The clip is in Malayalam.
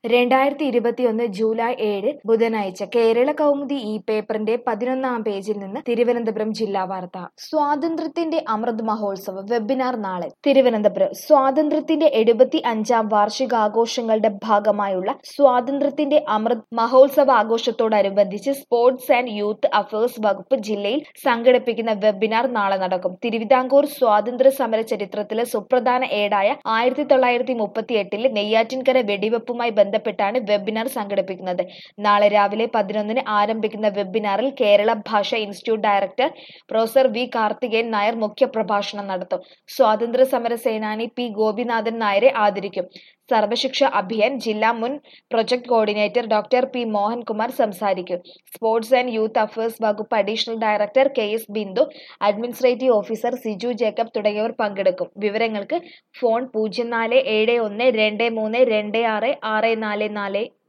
രണ്ടായിരത്തി ഇരുപത്തിയൊന്ന് ജൂലൈ ഏഴ് ബുധനാഴ്ച കേരള കൗമുദി ഈ പേപ്പറിന്റെ പതിനൊന്നാം പേജിൽ നിന്ന് തിരുവനന്തപുരം ജില്ലാ വാർത്ത സ്വാതന്ത്ര്യത്തിന്റെ അമൃത് മഹോത്സവം വെബിനാർ നാളെ തിരുവനന്തപുരം സ്വാതന്ത്ര്യത്തിന്റെ എഴുപത്തി അഞ്ചാം വാർഷികാഘോഷങ്ങളുടെ ഭാഗമായുള്ള സ്വാതന്ത്ര്യത്തിന്റെ അമൃത് മഹോത്സവ ആഘോഷത്തോടനുബന്ധിച്ച് സ്പോർട്സ് ആൻഡ് യൂത്ത് അഫയേഴ്സ് വകുപ്പ് ജില്ലയിൽ സംഘടിപ്പിക്കുന്ന വെബിനാർ നാളെ നടക്കും തിരുവിതാംകൂർ സ്വാതന്ത്ര്യ സമര ചരിത്രത്തിലെ സുപ്രധാന ഏടായ ആയിരത്തി തൊള്ളായിരത്തി മുപ്പത്തി എട്ടിലെ നെയ്യാറ്റിൻകര വെടിവെപ്പുമായി ബന്ധപ്പെട്ടാണ് വെബിനാർ സംഘടിപ്പിക്കുന്നത് നാളെ രാവിലെ പതിനൊന്നിന് ആരംഭിക്കുന്ന വെബിനാറിൽ Kerala Bhasha institute director professor V Karthikeyan Nair മുഖ്യപ്രഭാഷണം നടത്തും സ്വാതന്ത്ര്യ സമര സേനാനി പി ഗോപിനാഥൻ നായരെ ആദരിക്കും സർവശിക്ഷ അഭിയാൻ ജില്ലാ മുൻ project coordinator doctor P Mohankumar സംസാരിക്കും സ്പോർട്സ് ആൻഡ് യൂത്ത് അഫയേഴ്സ് വകുപ്പ് additional director K S Bindu administrative officer Siju Jacob തുടങ്ങിയവർ പങ്കെടുക്കും വിവരങ്ങൾക്ക് ഫോൺ പൂജ്യം നാല് ഏഴ് ഒന്ന് രണ്ട് മൂന്ന് രണ്ട് ആറ് ആറ് നാല് നാല്